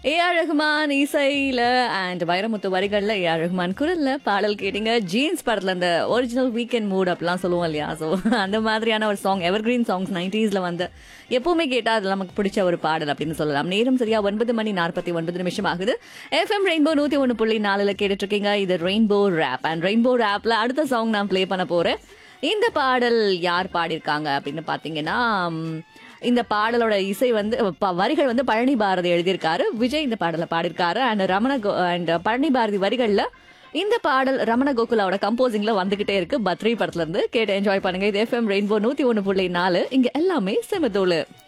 A R Rahman இசையில and Vairamuthu வரிகள்ல A R Rahman குரல்ல பாடல் கேட்டீங்க ஜீன்ஸ் படத்துல அந்த ஒரிஜினல் வீக்கெண்ட் மூட் அப்படிலாம் சொல்லுவோம் இல்லையா ஸோ அந்த மாதிரியான ஒரு சாங் எவர்கிரீன் சாங்ஸ் நைன்டிஸ்ல வந்து எப்பவுமே கேட்டா அது நமக்கு பிடிச்ச ஒரு பாடல் அப்படின்னு சொல்லலாம் நேரம் சரியா ஒன்பது மணி நாற்பத்தி ஒன்பது நிமிஷம் ஆகுது எஃப்எம் ரெயின்போ நூத்தி ஒன்று புள்ளி நாலுல கேட்டுட்டு இருக்கீங்க இது ரெயின்போ ரேப் அண்ட் ரெயின்போ ரேப்ல அடுத்த சாங் நான் ப்ளே பண்ண போறேன் இந்த பாடல் யார் பாடியிருக்காங்க அப்படின்னு பார்த்தீங்கன்னா ம், இந்த பாடலோட இசை வந்து ப- வரிகள் வந்து பழனி பாரதி எழுதியிருக்காரு விஜய் இந்த பாடலை பாடியிருக்காரு அண்ட் ரமண அண்ட் பழனி பாரதி வரிகள்ல இந்த பாடல் ரமண கோகுலாவோட கம்போசிங்ல வந்துகிட்டே இருக்கு பத்ரி படத்துல இருந்து கேட்டு என்ஜாய் பண்ணுங்க இது எஃப்எம் ரெயின்போ நூத்தி ஒன்று புள்ளி நாலு இங்க எல்லாமே செமதோலு